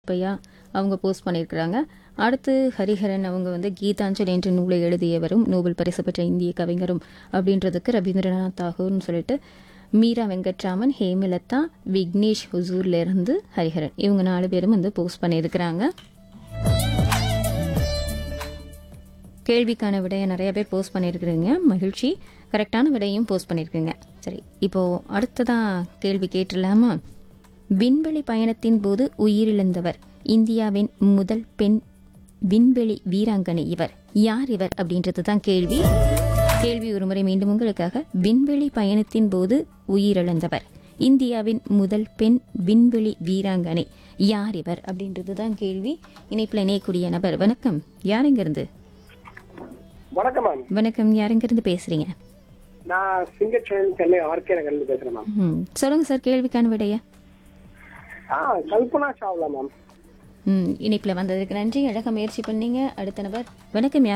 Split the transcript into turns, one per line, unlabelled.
பையா அவங்க போஸ்ட் பண்ணியிருக்கிறாங்க அடுத்து ஹரிஹரன் அவங்க வந்து கீதாஞ்சலி என்ற நூலை எழுதியவரும் நோபல் பரிசு பெற்ற இந்திய கவிஞரும் அப்படின்றதுக்கு ரவீந்திரநாத் தாகூர்னு சொல்லிட்டு மீரா வெங்கட்ராமன் ஹேமலதா விக்னேஷ் ஹுசூர்ல இருந்து ஹரிஹரன் இவங்க நாலு பேரும் வந்து போஸ்ட் பண்ணியிருக்கிறாங்க கேள்விக்கான விடையை நிறைய பேர் போஸ்ட் பண்ணியிருக்கிறீங்க மகிழ்ச்சி கரெக்டான விடையும் போஸ்ட் பண்ணியிருக்கீங்க சரி இப்போ அடுத்ததா கேள்வி கேட்டுடலாமா விண்வெளி பயணத்தின் போது உயிரிழந்தவர் இந்தியாவின் முதல் பெண் விண்வெளி வீராங்கனை இவர் யார் இவர் அப்படின்றது தான் கேள்வி கேள்வி ஒருமுறை மீண்டும் உங்களுக்காக விண்வெளி பயணத்தின் போது உயிரிழந்தவர் இந்தியாவின் முதல் பெண் விண்வெளி வீராங்கனை யார் இவர் அப்படின்றது தான் கேள்வி இணைப்பில் இணையக்கூடிய நபர் வணக்கம் யாருங்கிருந்து
வணக்கம் மேம்
வணக்கம் யாருங்கிருந்து பேசுறீங்க
நான் சிங்கச்சோழன் சென்னை ஆர்கே நகர்ல பேசுறேன் மேம்
ம் சொல்லுங்க சார் கேள்விக்கான விடைய
ஆ கல்பனா சாவ்லா மேம்
ம் இணைப்பில் வந்ததுக்கு நன்றி அழகாக முயற்சி பண்ணீங்க அடுத்த நபர் வணக்கம் யார்